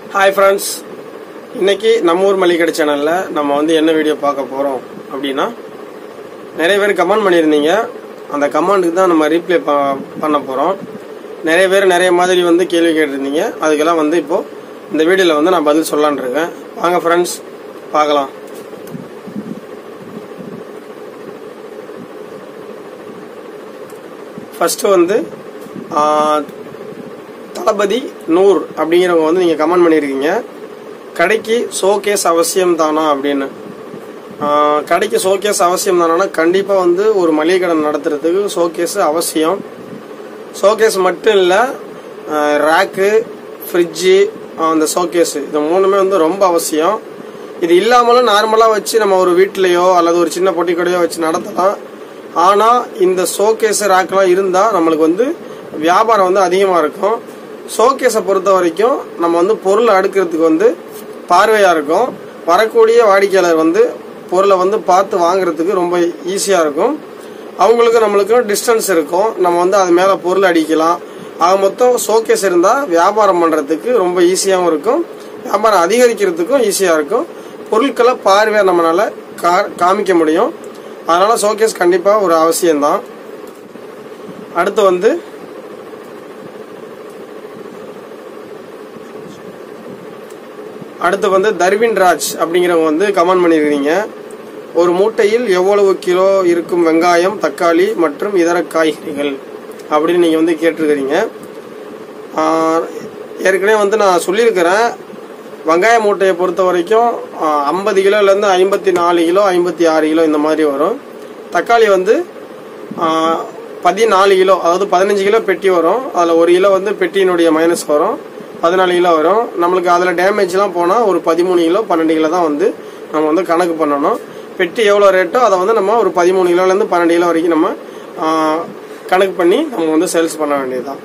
hi friends இன்னைக்கு நம்ம ஊர் மளிகை சேனல்ல நம்ம வந்து என்ன வீடியோ பார்க்க போறோம் அப்படின்னா நிறைய பேர் கமெண்ட் பண்ணியிருந்தீங்க அந்த கமெண்ட்டுக்கு தான் நம்ம ரீப்ளே பண்ண போறோம் நிறைய பேர் நிறைய மாதிரி வந்து கேள்வி கேட்டிருந்தீங்க அதுக்கெல்லாம் வந்து இப்போ இந்த வீடியோல வந்து நான் பதில் சொல்லலான் இருக்கேன் வாங்க ஃப்ரெண்ட்ஸ் பார்க்கலாம் ஃபர்ஸ்ட் வந்து ஆ, தளபதி நூர் அப்படிங்கிறவங்க வந்து நீங்கள் கமெண்ட் பண்ணியிருக்கீங்க கடைக்கு ஷோகேஸ் அவசியம் தானா அப்படின்னு ஆஹ் கடைக்கு ஷோகேஸ் அவசியம் தானா கண்டிப்பாக வந்து ஒரு மளிகை கடை நடத்துறதுக்கு ஷோகேஸ் அவசியம் ஷோகேஸ் மட்டும் இல்லை ரேக்கு ஃப்ரிட்ஜு அந்த ஷோகேஸ் இது மூணுமே வந்து ரொம்ப அவசியம் இது இல்லாமலும் நார்மலாக வச்சு நம்ம ஒரு வீட்லேயோ அல்லது ஒரு சின்ன பொட்டி கடையோ வச்சு நடத்தலாம் ஆனால் இந்த ஷோகேஸ் ரேக்கெலாம் இருந்தால் நம்மளுக்கு வந்து வியாபாரம் வந்து அதிகமாக இருக்கும் ஷோகேஸை பொறுத்த வரைக்கும் நம்ம வந்து பொருளை அடுக்கிறதுக்கு வந்து பார்வையாக இருக்கும் வரக்கூடிய வாடிக்கையாளர் வந்து பொருளை வந்து பார்த்து வாங்குறதுக்கு ரொம்ப ஈஸியாக இருக்கும் அவங்களுக்கு நம்மளுக்கு டிஸ்டன்ஸ் இருக்கும் நம்ம வந்து அது மேலே பொருள் அடிக்கலாம் ஆக மொத்தம் ஷோகேஸ் இருந்தால் வியாபாரம் பண்ணுறதுக்கு ரொம்ப ஈஸியாகவும் இருக்கும் வியாபாரம் அதிகரிக்கிறதுக்கும் ஈஸியாக இருக்கும் பொருட்களை பார்வையாக நம்மளால கா காமிக்க முடியும் அதனால ஷோகேஸ் கண்டிப்பாக ஒரு அவசியம்தான் அடுத்து வந்து அடுத்து வந்து தர்வின் ராஜ் அப்படிங்கிறவங்க வந்து கமெண்ட் பண்ணியிருக்கீங்க ஒரு மூட்டையில் எவ்வளவு கிலோ இருக்கும் வெங்காயம் தக்காளி மற்றும் இதர காய்கறிகள் அப்படின்னு நீங்கள் வந்து கேட்டிருக்கிறீங்க ஆஹ், ஏற்கனவே வந்து நான் சொல்லியிருக்கிறேன் வெங்காய மூட்டையை பொறுத்த வரைக்கும் ஐம்பது கிலோலேருந்து ஐம்பத்தி நாலு கிலோ ஐம்பத்தி ஆறு கிலோ இந்த மாதிரி வரும் தக்காளி வந்து ஆஹ், பதினாலு கிலோ அதாவது பதினஞ்சு கிலோ பெட்டி வரும் அதில் ஒரு கிலோ வந்து பெட்டியினுடைய மைனஸ் வரும் பதினாலு கிலோ வரும் நம்மளுக்கு அதில் டேமேஜ்லாம் போனால் ஒரு பதிமூணு கிலோ பன்னெண்டு கிலோ தான் வந்து நம்ம வந்து கணக்கு பண்ணணும் பெட்டி எவ்வளோ ரேட்டோ அதை வந்து நம்ம ஒரு பதிமூணு கிலோலேருந்து பன்னெண்டு கிலோ வரைக்கும் நம்ம ஆஹ், கணக்கு பண்ணி நம்ம வந்து சேல்ஸ் பண்ண வேண்டியதுதான்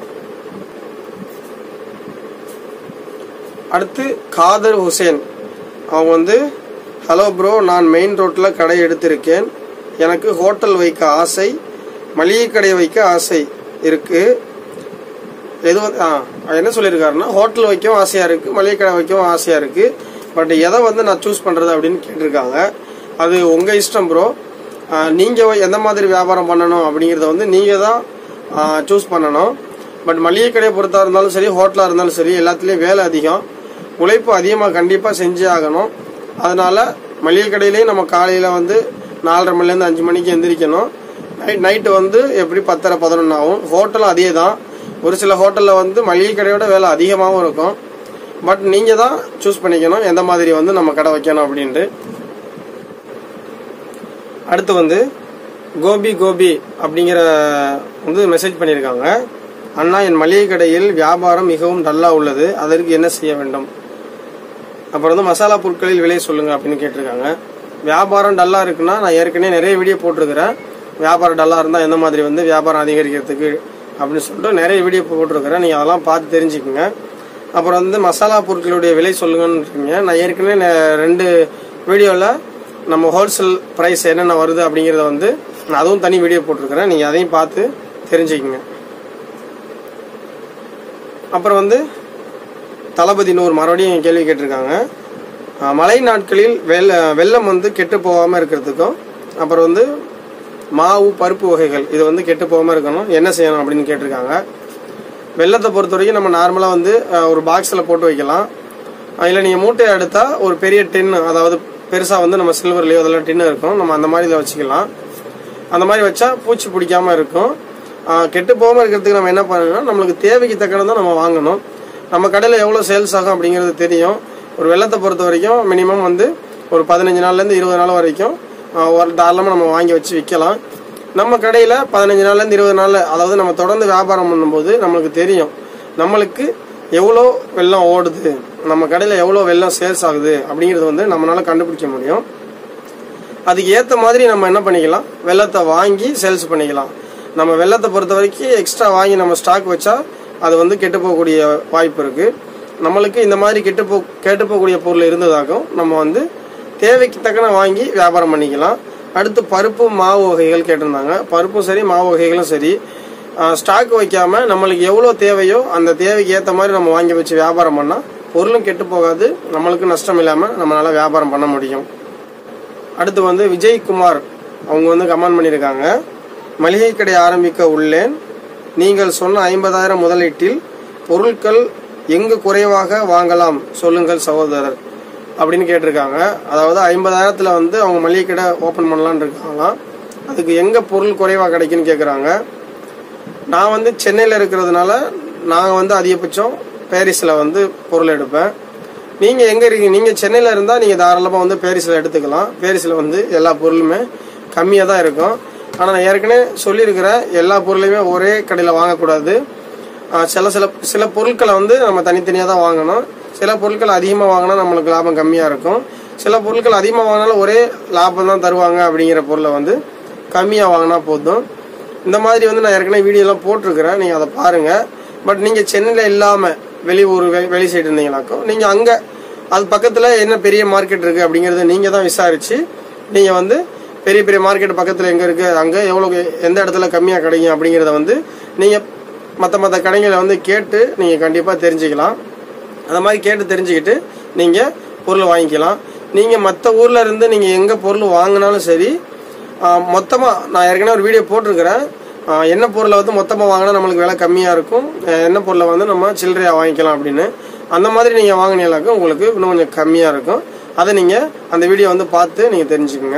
அடுத்து காதர் ஹுசேன் அவங்க வந்து ஹலோ ப்ரோ நான் மெயின் ரோட்டில் கடை எடுத்திருக்கேன் எனக்கு ஹோட்டல் வைக்க ஆசை மளிகை கடை வைக்க ஆசை இருக்கு எது வந்து ஆ என்ன சொல்லியிருக்காருன்னா ஹோட்டல் வைக்கவும் ஆசையாக இருக்குது மளிகை கடை வைக்கவும் ஆசையாக இருக்குது பட் எதை வந்து நான் சூஸ் பண்ணுறது அப்படின்னு கேட்டிருக்காங்க அது உங்கள் இஷ்டம் ப்ரோ நீங்கள் எந்த மாதிரி வியாபாரம் பண்ணணும் அப்படிங்கிறத வந்து நீங்கள் தான் சூஸ் பண்ணணும் பட் மளிகை கடையை பொறுத்தா இருந்தாலும் சரி ஹோட்டலாக இருந்தாலும் சரி எல்லாத்துலேயும் வேலை அதிகம் உழைப்பு அதிகமாக கண்டிப்பாக செஞ்சே ஆகணும் அதனால மளிகை கடையிலேயே நம்ம காலையில் வந்து நாலரை மணிலேருந்து அஞ்சு மணிக்கு எந்திரிக்கணும் நைட் நைட்டு வந்து எப்படி பத்தரை பதினொன்று ஆகும் ஹோட்டலும் அதே தான் ஒரு சில ஹோட்டலில் வந்து மளிகை கடையோட வேலை அதிகமாகவும் இருக்கும் பட் நீங்கள் தான் சூஸ் பண்ணிக்கணும் எந்த மாதிரி வந்து நம்ம கடை வைக்கணும் அப்படின்ட்டு அடுத்து வந்து கோபி கோபி அப்படிங்கிற வந்து மெசேஜ் பண்ணியிருக்காங்க அண்ணா என் மளிகை கடையில் வியாபாரம் மிகவும் டல்லா உள்ளது அதற்கு என்ன செய்ய வேண்டும் அப்புறம் வந்து மசாலா பொருட்களில் விலை சொல்லுங்க அப்படின்னு கேட்டிருக்காங்க வியாபாரம் டல்லா இருக்குன்னா நான் ஏற்கனவே நிறைய வீடியோ போட்டிருக்கிறேன் வியாபாரம் டல்லா இருந்தால் எந்த மாதிரி வந்து வியாபாரம் அதிகரிக்கிறதுக்கு அப்படின்னு சொல்லிட்டு நிறைய வீடியோ போட்டிருக்கிறேன் நீங்கள் அதெல்லாம் பார்த்து தெரிஞ்சுக்கோங்க அப்புறம் வந்து மசாலா பொருட்களுடைய விலை சொல்லுங்கன்னு இருக்கீங்க நான் ஏற்கனவே நெ- ரெண்டு வீடியோவில் நம்ம ஹோல்சேல் ப்ரைஸ் என்னென்ன வருது அப்படிங்கிறத வந்து நான் அதுவும் தனி வீடியோ போட்டிருக்கிறேன் நீங்கள் அதையும் பார்த்து தெரிஞ்சுக்கங்க அப்புறம் வந்து தளபதி நூறு மறுபடியும் கேள்வி கேட்டிருக்காங்க அஹ், மழை நாட்களில் வெள்ள வெள்ளம் வந்து கெட்டு போகாமல் இருக்கிறதுக்கும் அப்புறம் வந்து மாவு பருப்பு வகைகள் இது வந்து கெட்டு போகாமல் இருக்கணும் என்ன செய்யணும் அப்படின்னு கேட்டிருக்காங்க வெள்ளத்தை பொறுத்த வரைக்கும் நம்ம நார்மலாக வந்து அஹ், ஒரு பாக்ஸில் போட்டு வைக்கலாம் இல்லை நீங்கள் மூட்டையை எடுத்தால் ஒரு பெரிய டின்னு அதாவது பெருசாக வந்து நம்ம சில்வர்லேயோ அதெல்லாம் டின்னு இருக்கும் நம்ம அந்த மாதிரி இதில் வச்சுக்கலாம் அந்த மாதிரி வச்சா பூச்சி பிடிக்காம இருக்கும் ஆஹ் கெட்டு போகாமல் இருக்கிறதுக்கு நம்ம என்ன பண்ணணும்னா நம்மளுக்கு தேவைக்கு தக்கன தான் நம்ம வாங்கணும் நம்ம கடையில் எவ்வளோ சேல்ஸ் ஆகும் அப்படிங்கிறது தெரியும் ஒரு வெள்ளத்தை பொறுத்த வரைக்கும் மினிமம் வந்து ஒரு பதினஞ்சு நாள்லேருந்து இருபது நாள் வரைக்கும் ஆஹ் ஒரு தாராளமாக நம்ம வாங்கி வச்சு விற்கலாம் நம்ம கடையில் பதினஞ்சு நாள்லேருந்து இருபது நாள் அதாவது நம்ம தொடர்ந்து வியாபாரம் பண்ணும்போது நம்மளுக்கு தெரியும் நம்மளுக்கு எவ்வளோ வெள்ளம் ஓடுது நம்ம கடையில் எவ்வளோ வெள்ளம் சேல்ஸ் ஆகுது அப்படிங்கிறது வந்து நம்மளால கண்டுபிடிக்க முடியும் அதுக்கு ஏற்ற மாதிரி நம்ம என்ன பண்ணிக்கலாம் வெள்ளத்தை வாங்கி சேல்ஸ் பண்ணிக்கலாம் நம்ம வெள்ளத்தை பொறுத்த வரைக்கும் எக்ஸ்ட்ரா வாங்கி நம்ம ஸ்டாக் வச்சா அது வந்து கெட்டு போகக்கூடிய வாய்ப்பு இருக்கு நம்மளுக்கு இந்த மாதிரி கெட்டு போ கெட்டு போகக்கூடிய பொருள் இருந்ததாகவும் நம்ம வந்து தேவைக்கு தக்கன வாங்கி வியாபாரம் பண்ணிக்கலாம் அடுத்து பருப்பு மாவு வகைகள் கேட்டிருந்தாங்க பருப்பும் சரி மாவு வகைகளும் சரி ஸ்டாக் வைக்காம நம்மளுக்கு எவ்வளோ தேவையோ அந்த தேவைக்கு ஏற்ற மாதிரி நம்ம வாங்கி வச்சு வியாபாரம் பண்ணால் பொருளும் கெட்டு போகாது நம்மளுக்கு நஷ்டம் இல்லாமல் நம்மளால வியாபாரம் பண்ண முடியும் அடுத்து வந்து விஜய்குமார் அவங்க வந்து கமெண்ட் பண்ணியிருக்காங்க மளிகை கடை ஆரம்பிக்க உள்ளேன் நீங்கள் சொன்ன ஐம்பதாயிரம் முதலீட்டில் பொருட்கள் எங்கு குறைவாக வாங்கலாம் சொல்லுங்கள் சகோதரர் அப்படின்னு கேட்டிருக்காங்க அதாவது ஐம்பதாயிரத்தில் வந்து அவங்க மளிகை கடை ஓப்பன் பண்ணலான்னு இருக்காங்களாம் அதுக்கு எங்கே பொருள் குறைவாக கிடைக்குன்னு கேட்குறாங்க நான் வந்து சென்னையில் இருக்கிறதுனால நான் வந்து அதிகபட்சம் பாரிஸில் வந்து பொருள் எடுப்பேன் நீங்கள் எங்கே இருக்கீங்க நீங்கள் சென்னையில் இருந்தால் நீங்கள் தாராளமாக வந்து பாரிஸில் எடுத்துக்கலாம் பாரிஸில் வந்து எல்லா பொருளுமே கம்மியாக தான் இருக்கும் ஆனால் நான் ஏற்கனவே சொல்லியிருக்கிறேன் எல்லா பொருளையுமே ஒரே கடையில் வாங்கக்கூடாது ஆஹ் சில சில சில பொருட்களை வந்து நம்ம தனித்தனியாக தான் வாங்கணும் சில பொருட்கள் அதிகமாக வாங்கினா நம்மளுக்கு லாபம் கம்மியாக இருக்கும் சில பொருட்கள் அதிகமாக வாங்கினாலும் ஒரே லாபம் தான் தருவாங்க அப்படிங்கிற பொருளை வந்து கம்மியாக வாங்கினா போதும் இந்த மாதிரி வந்து நான் ஏற்கனவே வீடியோலாம் போட்டிருக்கிறேன் நீங்கள் அதை பாருங்கள் பட் நீங்கள் சென்னையில் இல்லாமல் வெளியூர் வெ- வெளி சைடு இருந்தீங்களாக்கும் நீங்கள் அங்கே அது பக்கத்தில் என்ன பெரிய மார்க்கெட் இருக்குது அப்படிங்கிறத நீங்கள் தான் விசாரித்து நீங்கள் வந்து பெரிய பெரிய மார்க்கெட் பக்கத்தில் எங்கே இருக்குது அங்கே எவ்வளோ எந்த இடத்துல கம்மியாக கிடைக்கும் அப்படிங்கிறத வந்து நீங்கள் மற்ற மற்ற கடைகளை வந்து கேட்டு நீங்கள் கண்டிப்பாக தெரிஞ்சுக்கலாம் அந்த மாதிரி கேட்டு தெரிஞ்சுக்கிட்டு நீங்கள் பொருள் வாங்கிக்கலாம் நீங்கள் மற்ற ஊரில் இருந்து நீங்கள் எங்கே பொருள் வாங்கினாலும் சரி மொத்தமாக நான் ஏற்கனவே ஒரு வீடியோ போட்டிருக்கிறேன் ஆஹ் என்ன பொருளை வந்து மொத்தமாக வாங்கினா நம்மளுக்கு விலை கம்மியாக இருக்கும் அஹ் என்ன பொருளை வந்து நம்ம சில்லறையாக வாங்கிக்கலாம் அப்படின்னு அந்த மாதிரி நீங்கள் வாங்கினீங்களாக்க உங்களுக்கு இன்னும் கொஞ்சம் கம்மியாக இருக்கும் அதை நீங்கள் அந்த வீடியோ வந்து பார்த்து நீங்கள் தெரிஞ்சுக்கோங்க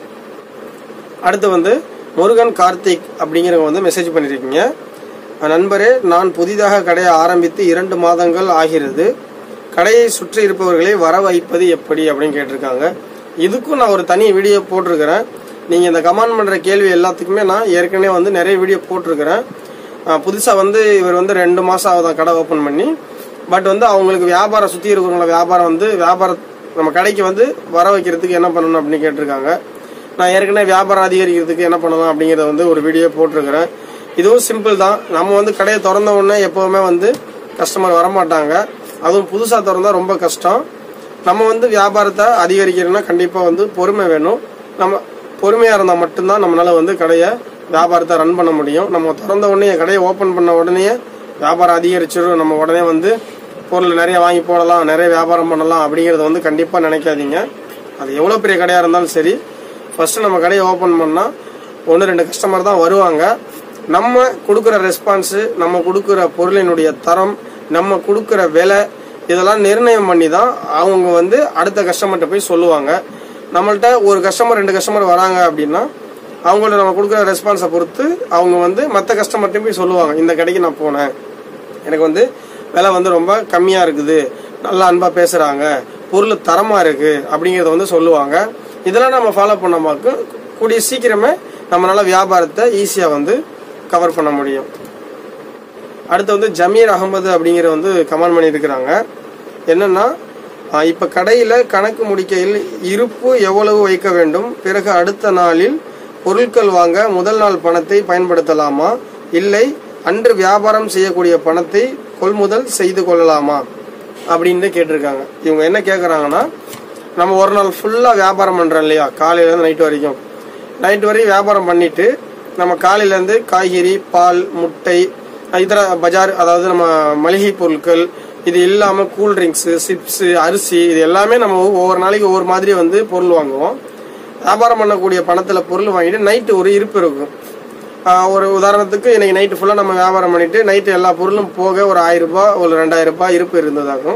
அடுத்து வந்து முருகன் கார்த்திக் அப்படிங்கிறவங்க வந்து மெசேஜ் பண்ணியிருக்கீங்க நண்பரே நான் புதிதாக கடையை ஆரம்பித்து இரண்டு மாதங்கள் ஆகிறது கடையை சுற்றி இருப்பவர்களை வர வைப்பது எப்படி அப்படின்னு கேட்டிருக்காங்க இதுக்கும் நான் ஒரு தனி வீடியோ போட்டிருக்கிறேன் நீங்கள் இந்த கமெண்ட் பண்ணுற கேள்வி எல்லாத்துக்குமே நான் ஏற்கனவே வந்து நிறைய வீடியோ போட்டிருக்கிறேன் புதுசாக வந்து இவர் வந்து ரெண்டு மாதம் ஆகுதான் கடை ஓப்பன் பண்ணி பட் வந்து அவங்களுக்கு வியாபாரம் சுற்றி இருக்கிறவங்கள வியாபாரம் வந்து வியாபாரம் நம்ம கடைக்கு வந்து வர வைக்கிறதுக்கு என்ன பண்ணணும் அப்படின்னு கேட்டிருக்காங்க நான் ஏற்கனவே வியாபாரம் அதிகரிக்கிறதுக்கு என்ன பண்ணலாம் அப்படிங்கிறத வந்து ஒரு வீடியோ போட்டிருக்கிறேன் இதுவும் சிம்பிள் தான் நம்ம வந்து கடையை திறந்த உடனே எப்போவுமே வந்து கஸ்டமர் வரமாட்டாங்க அதுவும் புதுசாக திறந்தா ரொம்ப கஷ்டம் நம்ம வந்து வியாபாரத்தை அதிகரிக்கணும்னா கண்டிப்பாக வந்து பொறுமை வேணும் நம்ம பொறுமையாக இருந்தால் மட்டும்தான் நம்மளால வந்து கடையை வியாபாரத்தை ரன் பண்ண முடியும் நம்ம திறந்த உடனே கடையை ஓப்பன் பண்ண உடனே வியாபாரம் அதிகரிச்சிடும் நம்ம உடனே வந்து பொருள் நிறைய வாங்கி போடலாம் நிறைய வியாபாரம் பண்ணலாம் அப்படிங்கிறத வந்து கண்டிப்பாக நினைக்காதீங்க அது எவ்வளோ பெரிய கடையாக இருந்தாலும் சரி ஃபர்ஸ்ட் நம்ம கடையை ஓப்பன் பண்ணால் ஒன்று ரெண்டு கஸ்டமர் தான் வருவாங்க நம்ம கொடுக்குற ரெஸ்பான்ஸு நம்ம கொடுக்குற பொருளினுடைய தரம் நம்ம கொடுக்குற விலை இதெல்லாம் நிர்ணயம் பண்ணி தான் அவங்க வந்து அடுத்த கஸ்டமர்கிட்ட போய் சொல்லுவாங்க நம்மள்ட்ட ஒரு கஸ்டமர் ரெண்டு கஸ்டமர் வராங்க அப்படின்னா அவங்கள்ட்ட நம்ம கொடுக்குற ரெஸ்பான்ஸை பொறுத்து அவங்க வந்து மற்ற கஸ்டமர்கிட்ட போய் சொல்லுவாங்க இந்த கடைக்கு நான் போனேன் எனக்கு வந்து விலை வந்து ரொம்ப கம்மியாக இருக்குது நல்லா அன்பாக பேசுகிறாங்க பொருள் தரமாக இருக்குது அப்படிங்கிறத வந்து சொல்லுவாங்க இதெல்லாம் நம்ம ஃபாலோ பண்ணமாக்கு கூடிய சீக்கிரமே நம்மளால வியாபாரத்தை ஈஸியாக வந்து கவர் பண்ண முடியும் அடுத்து வந்து ஜமீர் அகமது அப்படிங்கிற வந்து கமெண்ட் பண்ணியிருக்கிறாங்க என்னன்னா ஆஹ் இப்ப கடையில கணக்கு முடிக்கையில் இருப்பு எவ்வளவு வைக்க வேண்டும் பிறகு அடுத்த நாளில் பொருட்கள் வாங்க முதல் நாள் பணத்தை பயன்படுத்தலாமா இல்லை அன்று வியாபாரம் செய்யக்கூடிய பணத்தை கொள்முதல் செய்து கொள்ளலாமா அப்படின்னு கேட்டிருக்காங்க இவங்க என்ன கேட்குறாங்கன்னா நம்ம ஒரு நாள் ஃபுல்லாக வியாபாரம் பண்ணுறோம் இல்லையா காலையிலேருந்து நைட்டு வரைக்கும் நைட்டு வரையும் வியாபாரம் பண்ணிட்டு நம்ம காலையிலேருந்து காய்கறி பால் முட்டை இதர பஜார் அதாவது நம்ம மளிகை பொருட்கள் இது இல்லாமல் கூல் ட்ரிங்க்ஸு சிப்ஸு அரிசி இது எல்லாமே நம்ம ஒவ்வொரு நாளைக்கு ஒவ்வொரு மாதிரி வந்து பொருள் வாங்குவோம் வியாபாரம் பண்ணக்கூடிய பணத்தில் பொருள் வாங்கிட்டு நைட்டு ஒரு இருப்பு இருக்கும் ஆஹ் ஒரு உதாரணத்துக்கு இன்னைக்கு நைட்டு ஃபுல்லாக நம்ம வியாபாரம் பண்ணிட்டு நைட்டு எல்லா பொருளும் போக ஒரு ஆயிரம் ரூபாய் ஒரு ரெண்டாயிரம் ரூபாய் இருப்பு இருந்ததாகும்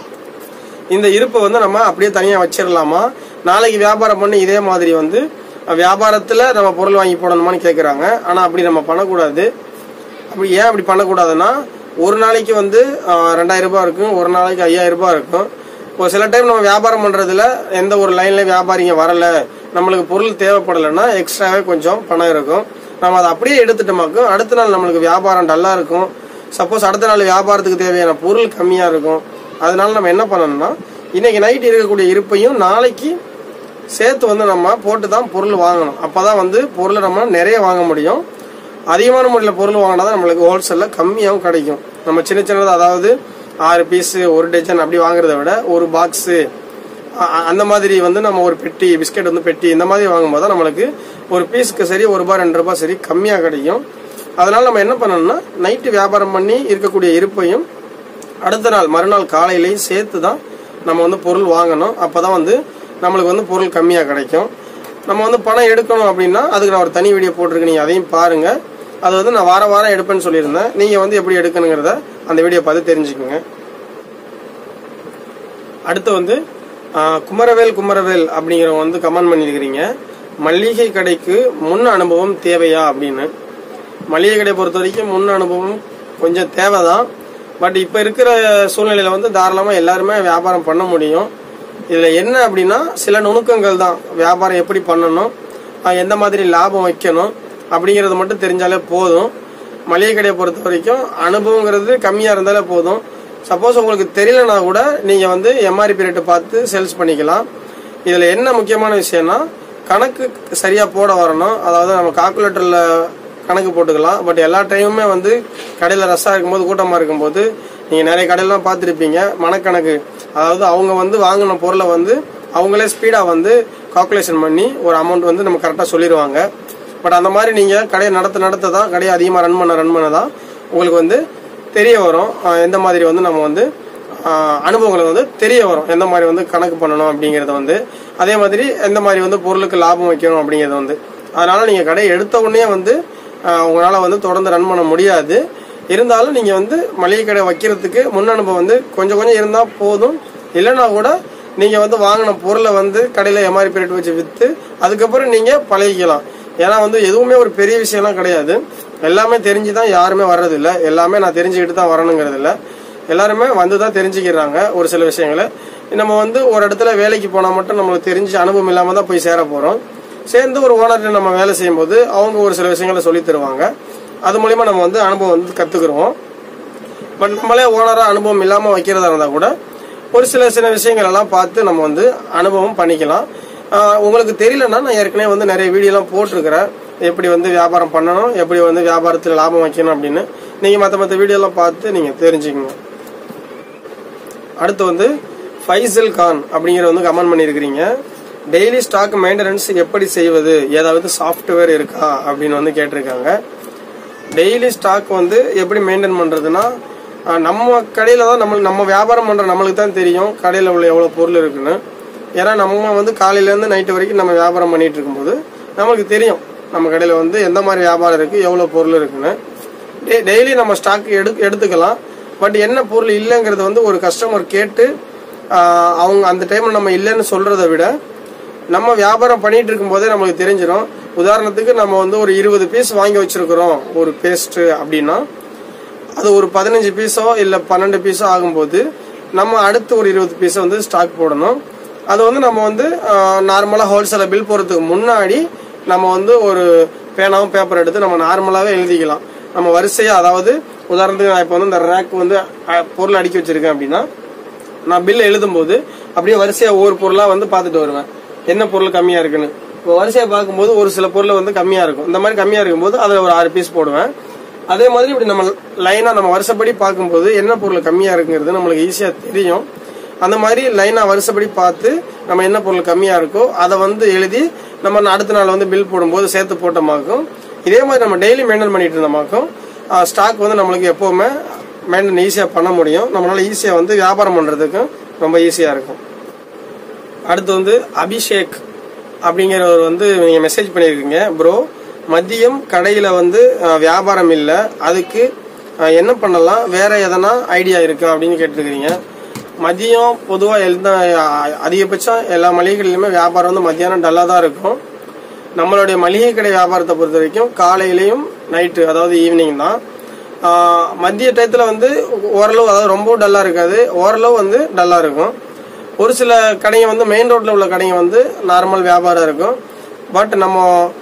இந்த இருப்பை வந்து நம்ம அப்படியே தனியாக வச்சிடலாமா நாளைக்கு வியாபாரம் பண்ணி இதே மாதிரி வந்து வியாபாரத்தில் நம்ம பொருள் வாங்கி போடணுமான்னு கேட்குறாங்க ஆனால் அப்படி நம்ம பண்ணக்கூடாது அப்படி ஏன் அப்படி பண்ணக்கூடாதுன்னா ஒரு நாளைக்கு வந்து ஆஹ், ரெண்டாயிரம் ரூபாய் இருக்கும் ஒரு நாளைக்கு ஐயாயிரம் ரூபாய் இருக்கும் ஒரு சில டைம் நம்ம வியாபாரம் பண்ணுறதுல எந்த ஒரு லைன்ல வியாபாரிங்க வரல நம்மளுக்கு பொருள் தேவைப்படலைன்னா எக்ஸ்ட்ராவே கொஞ்சம் பணம் இருக்கும் நம்ம அதை அப்படியே எடுத்துட்டோமாக்கும் அடுத்த நாள் நம்மளுக்கு வியாபாரம் டல்லாக இருக்கும் சப்போஸ் அடுத்த நாள் வியாபாரத்துக்கு தேவையான பொருள் கம்மியாக இருக்கும் அதனால நம்ம என்ன பண்ணணும்னா இன்னைக்கு நைட் இருக்கக்கூடிய இருப்பையும் நாளைக்கு சேர்த்து வந்து நம்ம போட்டு தான் பொருள் வாங்கணும் அப்பதான் வந்து பொருளை நம்ம நிறைய வாங்க முடியும் அதிகமான முறையில் பொருள் வாங்கினா தான் நம்மளுக்கு ஹோல்சேலில் கம்மியாகவும் கிடைக்கும் நம்ம சின்ன சின்னதாக அதாவது ஆறு பீஸு ஒரு டஜன் அப்படி வாங்குறத விட ஒரு பாக்ஸு அந்த மாதிரி வந்து நம்ம ஒரு பெட்டி பிஸ்கெட் வந்து பெட்டி இந்த மாதிரி வாங்கும்போது தான் நம்மளுக்கு ஒரு பீஸுக்கு சரி ஒரு ரூபாய் ரெண்டு ரூபாய் சரி கம்மியாக கிடைக்கும் அதனால நம்ம என்ன பண்ணணும்னா நைட்டு வியாபாரம் பண்ணி இருக்கக்கூடிய இருப்பையும் அடுத்த நாள் மறுநாள் காலையிலையும் சேர்த்து தான் நம்ம வந்து பொருள் வாங்கணும் அப்பதான் வந்து நம்மளுக்கு வந்து பொருள் கம்மியாக கிடைக்கும் நம்ம வந்து பணம் எடுக்கணும் அப்படின்னா அதுக்கு நான் ஒரு தனி வீடியோ போட்டிருக்கேன் நீங்கள் அதையும் பாருங்க அது வந்து நான் வார வாரம் எடுப்பேன்னு சொல்லியிருந்தேன் நீங்கள் வந்து எப்படி எடுக்கணுங்கிறத அந்த வீடியோ பார்த்து தெரிஞ்சுக்கோங்க அடுத்து வந்து ஆ, குமரவேல் குமரவேல் அப்படிங்கிறவங்க வந்து கமெண்ட் பண்ணியிருக்கிறீங்க மளிகை கடைக்கு முன் அனுபவம் தேவையா அப்படின்னு மளிகை கடை பொறுத்த வரைக்கும் முன் அனுபவம் கொஞ்சம் தேவைதான் பட் இப்போ இருக்கிற சூழ்நிலையில வந்து தாராளமாக எல்லாருமே வியாபாரம் பண்ண முடியும் இதில் என்ன அப்படின்னா சில நுணுக்கங்கள் தான் வியாபாரம் எப்படி பண்ணணும் ஆ, எந்த மாதிரி லாபம் வைக்கணும் அப்படிங்கிறது மட்டும் தெரிஞ்சாலே போதும் மளிகை கடையை பொறுத்த வரைக்கும் அனுபவங்கிறது கம்மியாக இருந்தாலே போதும் சப்போஸ் உங்களுக்கு தெரியலனா கூட நீங்கள் வந்து எம்ஆர்பி ரேட்டு பார்த்து சேல்ஸ் பண்ணிக்கலாம் இதில் என்ன முக்கியமான விஷயம்னா கணக்கு சரியாக போட வரணும் அதாவது நம்ம கால்குலேட்டரில் கணக்கு போட்டுக்கலாம் பட் எல்லா டைமுமே வந்து கடையில் ரஷ்ஷாக இருக்கும்போது கூட்டமாக இருக்கும்போது நீங்கள் நிறைய கடையெல்லாம் பார்த்துருப்பீங்க மனக்கணக்கு அதாவது அவங்க வந்து வாங்கின பொருளை வந்து அவங்களே ஸ்பீடாக வந்து கால்குலேஷன் பண்ணி ஒரு அமௌண்ட் வந்து நம்ம கரெக்டாக சொல்லிடுவாங்க பட் அந்த மாதிரி நீங்கள் கடையை நடத்த நடத்த தான் கடையை அதிகமாக ரன் பண்ண ரன் பண்ண தான் உங்களுக்கு வந்து தெரிய வரும் ஆஹ் எந்த மாதிரி வந்து நம்ம வந்து ஆஹ் அனுபவங்கள் வந்து தெரிய வரும் எந்த மாதிரி வந்து கணக்கு பண்ணணும் அப்படிங்கறது வந்து அதே மாதிரி எந்த மாதிரி வந்து பொருளுக்கு லாபம் வைக்கணும் அப்படிங்கறது வந்து அதனால நீங்க கடை எடுத்த உடனே வந்து ஆஹ் உங்களால வந்து தொடர்ந்து ரன் பண்ண முடியாது இருந்தாலும் நீங்க வந்து மளிகை கடை வைக்கிறதுக்கு முன் அனுபவம் வந்து கொஞ்சம் கொஞ்சம் இருந்தா போதும் இல்லைன்னா கூட நீங்க வந்து வாங்கின பொருளை வந்து கடையில எம்ஆர்பி ரேட் வச்சு வித்து அதுக்கப்புறம் நீங்க பழகிக்கலாம் ஏன்னா வந்து எதுவுமே ஒரு பெரிய விஷயம்லாம் கிடையாது எல்லாமே தெரிஞ்சு தான் யாருமே வர்றது இல்ல எல்லாமே நான் தெரிஞ்சுக்கிட்டு தான் வரணுங்கிறது இல்ல எல்லாருமே வந்து தான் தெரிஞ்சுக்கிறாங்க ஒரு சில விஷயங்களை நம்ம வந்து ஒரு இடத்துல வேலைக்கு போனால் மட்டும் நம்மளுக்கு தெரிஞ்சு அனுபவம் இல்லாமல் தான் போய் சேர போகிறோம் சேர்ந்து ஒரு ஓனர்கிட்ட நம்ம வேலை செய்யும்போது அவங்க ஒரு சில விஷயங்களை சொல்லி தருவாங்க அது மூலியமா நம்ம வந்து அனுபவம் வந்து கற்றுக்குறோம் பட் நம்மளே ஓனராக அனுபவம் இல்லாமல் வைக்கிறதா இருந்தால் கூட ஒரு சில சில விஷயங்கள் எல்லாம் பார்த்து நம்ம வந்து அனுபவம் பண்ணிக்கலாம் ஆஹ் உங்களுக்கு தெரியலன்னா நான் ஏற்கனவே வந்து நிறைய வீடியோலாம் போட்டிருக்கிறேன் எப்படி வந்து வியாபாரம் பண்ணணும் எப்படி வந்து வியாபாரத்தில் லாபம் வைக்கணும் அப்படின்னு நீங்கள் மற்ற மற்ற வீடியோலாம் பார்த்து நீங்கள் தெரிஞ்சுக்கணும் அடுத்து வந்து ஃபைசல் கான் அப்படிங்கிற வந்து கமெண்ட் பண்ணியிருக்கிறீங்க டெய்லி ஸ்டாக் மெயின்டெனன்ஸ் எப்படி செய்வது ஏதாவது சாஃப்ட்வேர் இருக்கா அப்படின்னு வந்து கேட்டிருக்காங்க டெய்லி ஸ்டாக் வந்து எப்படி மெயின்டைன் பண்ணுறதுன்னா நம்ம கடையில் தான் நம்ம நம்ம வியாபாரம் பண்ணுற நம்மளுக்கு தான் தெரியும் கடையில் உள்ள எவ்வளோ பொருள் இருக்குன்னு ஏன்னா நம்ம வந்து காலையிலேருந்து நைட்டு வரைக்கும் நம்ம வியாபாரம் பண்ணிட்டு இருக்கும்போது நம்மளுக்கு தெரியும் நம்ம கடையில் வந்து எந்த மாதிரி வியாபாரம் இருக்குது எவ்வளோ பொருள் இருக்குன்னு டெ- டெய்லி நம்ம ஸ்டாக் எடு எடுத்துக்கலாம் பட் என்ன பொருள் இல்லைங்கிறது வந்து ஒரு கஸ்டமர் கேட்டு ஆஹ், அவங்க அந்த டைமில் நம்ம இல்லைன்னு சொல்கிறத விட நம்ம வியாபாரம் பண்ணிட்டு இருக்கும்போதே நம்மளுக்கு தெரிஞ்சிடும் உதாரணத்துக்கு நம்ம வந்து ஒரு இருபது பீஸ் வாங்கி வச்சிருக்கிறோம் ஒரு பேஸ்ட் அப்படின்னா அது ஒரு பதினஞ்சு பீஸோ இல்லை பன்னெண்டு பீஸோ ஆகும்போது நம்ம அடுத்து ஒரு இருபது பீஸை வந்து ஸ்டாக் போடணும் அது வந்து நம்ம வந்து நார்மலாக ஹோல்சேலில் பில் போடுறதுக்கு முன்னாடி நம்ம வந்து ஒரு பேனாவும் பேப்பர் எடுத்து நம்ம நார்மலாகவே எழுதிக்கலாம் நம்ம வரிசையாக அதாவது உதாரணத்துக்கு நான் இப்போ வந்து இந்த ரேக் வந்து அஹ், பொருள் அடுக்கி வச்சிருக்கேன் அப்படின்னா நான் பில் எழுதும்போது அப்படியே வரிசையா ஒவ்வொரு பொருளா வந்து பார்த்துட்டு வருவேன் என்ன பொருள் கம்மியா இருக்குன்னு இப்போ வரிசையா பார்க்கும்போது ஒரு சில பொருள் வந்து கம்மியா இருக்கும் இந்த மாதிரி கம்மியா இருக்கும்போது அதுல ஒரு ஆறு பீஸ் போடுவேன் அதே மாதிரி இப்படி நம்ம லைனா நம்ம வருஷப்படி பார்க்கும்போது என்ன பொருள் கம்மியா இருக்குங்கிறது நம்மளுக்கு ஈஸியா தெரியும் அந்த மாதிரி லைனா வருஷப்படி பார்த்து நம்ம என்ன பொருள் கம்மியா இருக்கோ அதை வந்து எழுதி நம்ம அடுத்த நாள் வந்து பில் போடும்போது சேர்த்து போட்டோமாக்கும் இதே மாதிரி நம்ம டெய்லி மெயின்டைன் பண்ணிட்டு இருந்தோமாக்கும் ஸ்டாக் வந்து நம்மளுக்கு எப்பவுமே மெயின்டைன் ஈஸியாக பண்ண முடியும் நம்மளால ஈஸியாக வந்து வியாபாரம் பண்ணுறதுக்கும் ரொம்ப ஈஸியாக இருக்கும் அடுத்து வந்து அபிஷேக் அப்படிங்கிறவர் வந்து நீங்கள் மெசேஜ் பண்ணியிருக்கீங்க ப்ரோ மதியம் கடையில் வந்து அஹ், வியாபாரம் இல்லை அதுக்கு அஹ், என்ன பண்ணலாம் வேற எதனா ஐடியா இருக்கு அப்படின்னு கேட்டிருக்கிறீங்க மதியம் பொதுவாக எந்த அஹ், அதிகபட்சம் எல்லா மளிகைகளிலுமே வியாபாரம் வந்து மத்தியானம் டல்லாக தான் இருக்கும் நம்மளுடைய மளிகை கடை வியாபாரத்தை பொறுத்த வரைக்கும் காலையிலையும் நைட்டு அதாவது ஈவினிங் தான் ஆஹ் மதிய டயத்தில் வந்து ஓரளவு அதாவது ரொம்ப டல்லாக இருக்காது ஓரளவு வந்து டல்லாக இருக்கும் ஒரு சில கடைங்க வந்து மெயின் ரோட்டில் உள்ள கடைங்க வந்து நார்மல் வியாபாரம் இருக்கும் பட் நம்ம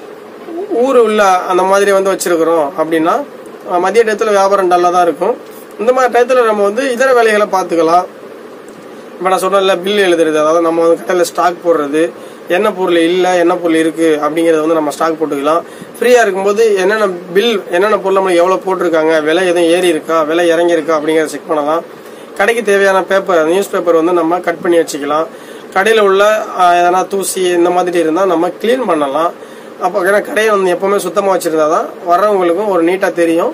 ஊர் உள்ள அந்த மாதிரி வந்து வச்சிருக்கிறோம் அப்படின்னா ஆஹ் மதிய டயத்தில் வியாபாரம் டல்லாக தான் இருக்கும் இந்த மாதிரி டயத்தில் நம்ம வந்து இதர வேலைகளை பார்த்துக்கலாம் இப்போ நான் சொன்னேன்ல பில் எழுதுறது அதாவது நம்ம வந்து கடையில் ஸ்டாக் போடுறது என்ன பொருள் இல்லை என்ன பொருள் இருக்கு அப்படிங்கறத வந்து நம்ம ஸ்டாக் போட்டுக்கலாம் ஃப்ரீயா இருக்கும்போது என்னென்ன பில் என்னென்ன பொருள் நம்மளுக்கு எவ்வளவு போட்டிருக்காங்க விலை எதுவும் ஏறி இருக்கா விலை இறங்கி இருக்கா அப்படிங்கறத செக் பண்ணலாம் கடைக்கு தேவையான பேப்பர் நியூஸ் பேப்பர் வந்து நம்ம கட் பண்ணி வச்சுக்கலாம் கடையில் உள்ள ஆஹ், எதனா தூசி இந்த மாதிரி இருந்தால் நம்ம க்ளீன் பண்ணலாம் அப்போ ஏன்னா கடையை வந்து எப்பவுமே சுத்தமாக வச்சிருந்தா தான் வர்றவங்களுக்கும் ஒரு நீட்டாக தெரியும்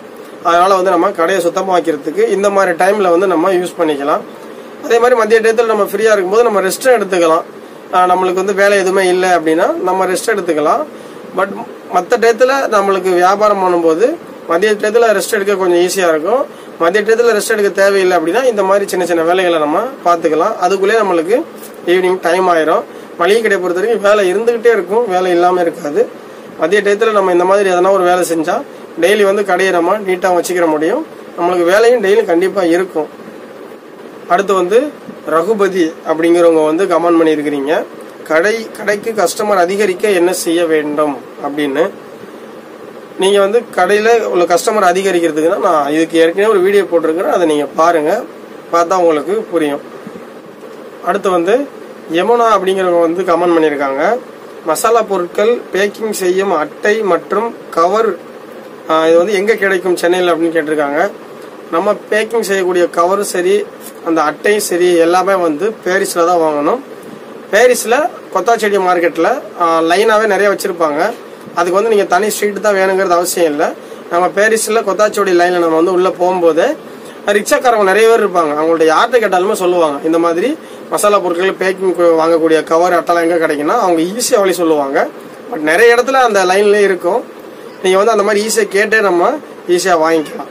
அதனால வந்து நம்ம கடையை சுத்தமாக வைக்கிறதுக்கு இந்த மாதிரி டைம்ல வந்து நம்ம யூஸ் பண்ணிக்கலாம் அதே மாதிரி மதிய டயத்தில் நம்ம ஃப்ரீயா இருக்கும்போது நம்ம ரெஸ்ட் எடுத்துக்கலாம் ஆஹ் நம்மளுக்கு வந்து வேலை எதுவுமே இல்லை அப்படின்னா நம்ம ரெஸ்ட் எடுத்துக்கலாம் பட் மற்ற டயத்தில் நம்மளுக்கு வியாபாரம் பண்ணும்போது மதிய டயத்தில் ரெஸ்ட் எடுக்க கொஞ்சம் ஈஸியாக இருக்கும் மதிய டயத்தில் ரெஸ்ட் எடுக்க தேவையில்லை அப்படின்னா இந்த மாதிரி சின்ன சின்ன வேலைகளை நம்ம பார்த்துக்கலாம் அதுக்குள்ளே நம்மளுக்கு ஈவினிங் டைம் ஆயிரும் மளிகை கடையை பொறுத்த வரைக்கும் வேலை இருந்துகிட்டே இருக்கும் வேலை இல்லாமல் இருக்காது மதிய டயத்தில் நம்ம இந்த மாதிரி எதனா ஒரு வேலை செஞ்சால் டெய்லி வந்து கடையை நம்ம நீட்டாக வச்சுக்கிற முடியும் நம்மளுக்கு வேலையும் டெய்லி கண்டிப்பாக இருக்கும் அடுத்து வந்து ரகுபதி அப்படிங்கிறவங்க வந்து கமெண்ட் பண்ணியிருக்கிறீங்க கடை கடைக்கு கஸ்டமர் அதிகரிக்க என்ன செய்ய வேண்டும் அப்படின்னு நீங்கள் வந்து கடையில் உள்ள கஸ்டமர் அதிகரிக்கிறதுக்குன்னா நான் இதுக்கு ஏற்கனவே ஒரு வீடியோ போட்டிருக்கிறேன் அதை நீங்கள் பாருங்கள் பார்த்தா உங்களுக்கு புரியும் அடுத்து வந்து யமுனா அப்படிங்கிறவங்க வந்து கமெண்ட் பண்ணியிருக்காங்க மசாலா பொருட்கள் பேக்கிங் செய்யும் அட்டை மற்றும் கவர் இது வந்து எங்கே கிடைக்கும் சென்னையில் அப்படின்னு கேட்டிருக்காங்க நம்ம பேக்கிங் செய்யக்கூடிய கவரும் சரி அந்த அட்டையும் சரி எல்லாமே வந்து பேரிஸில் தான் வாங்கணும் பேரிஸில் கொத்தாச்செடி மார்க்கெட்டில் லைனாகவே நிறைய வச்சுருப்பாங்க அதுக்கு வந்து நீங்கள் தனி ஸ்ட்ரீட் தான் வேணுங்கிறது அவசியம் இல்லை நம்ம பேரிஸில் கொத்தாச்சோடி லைனில் நம்ம வந்து உள்ளே போகும்போது ரிக்ஷாக்காரங்க நிறைய பேர் இருப்பாங்க அவங்கள்ட்ட யார்கிட்ட கேட்டாலுமே சொல்லுவாங்க இந்த மாதிரி மசாலா பொருட்கள் பேக்கிங் வாங்கக்கூடிய கவர் அட்டெல்லாம் எங்கே கிடைக்குன்னா அவங்க ஈஸியாக வழி சொல்லுவாங்க பட் நிறைய இடத்துல அந்த லைன்லேயே இருக்கும் நீங்கள் வந்து அந்த மாதிரி ஈஸியாக கேட்டே நம்ம ஈஸியாக வாங்கிக்கலாம்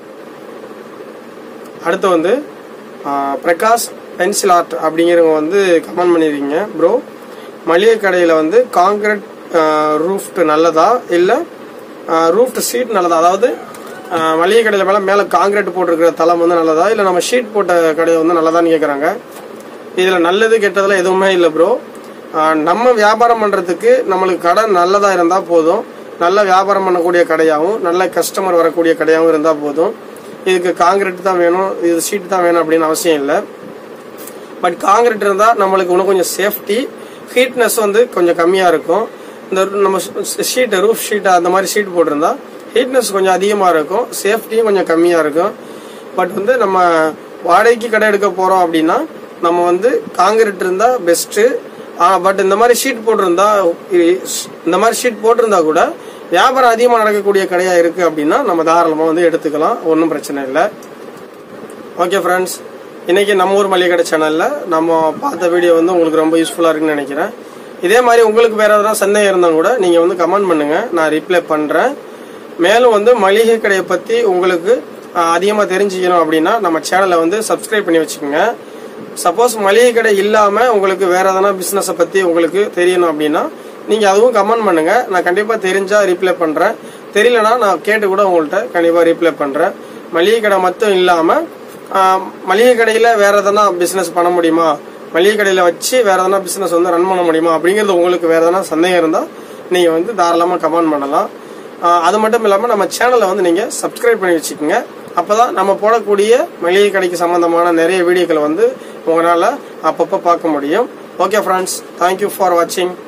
அடுத்து வந்து ஆஹ், பிரகாஷ் பென்சில் ஆர்ட் அப்படிங்கிறவங்க வந்து கமெண்ட் பண்ணியிருக்கீங்க ப்ரோ மளிகை கடையில் வந்து காங்கிரீட் ரூஃப்ட் நல்லதா இல்லை ரூஃப்ட் ஷீட் நல்லதா அதாவது ஆஹ், மளிகை கடையில் மேலே மேலே காங்கிரீட் போட்டிருக்கிற தளம் வந்து நல்லதா இல்லை நம்ம ஷீட் போட்ட கடை வந்து நல்லதான்னு கேட்குறாங்க இதில் நல்லது கெட்டதெல்லாம் எதுவுமே இல்லை ப்ரோ நம்ம வியாபாரம் பண்ணுறதுக்கு நம்மளுக்கு கடை நல்லதாக இருந்தால் போதும் நல்ல வியாபாரம் பண்ணக்கூடிய கடையாகவும் நல்ல கஸ்டமர் வரக்கூடிய கடையாகவும் இருந்தால் போதும் இதுக்கு காங்கிரீட் தான் வேணும் இது ஷீட் தான் வேணும் அப்படின்னு அவசியம் இல்லை பட் காங்கிரீட் இருந்தால் நம்மளுக்கு இன்னும் கொஞ்சம் சேஃப்டி ஹீட்னஸ் வந்து கொஞ்சம் கம்மியாக இருக்கும் இந்த நம்ம ஷீட்டு ரூஃப் ஷீட் அந்த மாதிரி ஷீட் போட்டிருந்தா ஹீட்னஸ் கொஞ்சம் அதிகமாக இருக்கும் சேஃப்டியும் கொஞ்சம் கம்மியாக இருக்கும் பட் வந்து நம்ம வாடகைக்கு கடை எடுக்க போகிறோம் அப்படின்னா நம்ம வந்து காங்கிரீட் இருந்தால் பெஸ்ட்டு பட் இந்த மாதிரி ஷீட் போட்டிருந்தா இ- இந்த மாதிரி ஷீட் போட்டிருந்தா கூட வியாபாரம் அதிகமாக நடக்கக்கூடிய கடையாக இருக்குது அப்படின்னா நம்ம தாராளமாக வந்து எடுத்துக்கலாம் ஒன்றும் பிரச்சனை இல்லை ஓகே ஃப்ரெண்ட்ஸ் இன்னைக்கு நம்ம ஊர் மளிகை கடை சேனலில் நம்ம பார்த்த வீடியோ வந்து உங்களுக்கு ரொம்ப யூஸ்ஃபுல்லாக இருக்குன்னு நினைக்கிறேன் இதே மாதிரி உங்களுக்கு வேற எதனா சந்தேகம் இருந்தால் கூட நீங்கள் வந்து கமெண்ட் பண்ணுங்க நான் ரிப்ளை பண்ணுறேன் மேலும் வந்து மளிகை கடையை பற்றி உங்களுக்கு அதிகமாக தெரிஞ்சுக்கணும் அப்படின்னா நம்ம சேனலை வந்து சப்ஸ்கிரைப் பண்ணி வச்சுக்கோங்க சப்போஸ் மளிகை கடை இல்லாமல் உங்களுக்கு வேற எதனா பிஸ்னஸை பற்றி உங்களுக்கு தெரியணும் அப்படின்னா நீங்கள் அதுவும் கமெண்ட் பண்ணுங்க நான் கண்டிப்பாக தெரிஞ்சா ரிப்ளை பண்ணுறேன் தெரியலனா நான் கேட்டு கூட உங்கள்கிட்ட கண்டிப்பாக ரிப்ளை பண்ணுறேன் மளிகை கடை மட்டும் இல்லாமல் மளிகை கடையில் வேற எதனா பிஸ்னஸ் பண்ண முடியுமா மளிகை கடையில் வச்சு வேற எதனா பிஸ்னஸ் வந்து ரன் பண்ண முடியுமா அப்படிங்கிறது உங்களுக்கு வேற எதனா சந்தேகம் இருந்தால் நீங்கள் வந்து தாராளமாக கமெண்ட் பண்ணலாம் ஆஹ் அது மட்டும் இல்லாமல் நம்ம சேனலை வந்து நீங்கள் சப்ஸ்கிரைப் பண்ணி வச்சுக்கோங்க அப்பதான் நம்ம போடக்கூடிய மளிகை கடைக்கு சம்பந்தமான நிறைய வீடியோக்களை வந்து உங்களால் அப்பப்போ பார்க்க முடியும் ஓகே ஃப்ரெண்ட்ஸ் தேங்க்யூ ஃபார் வாட்சிங்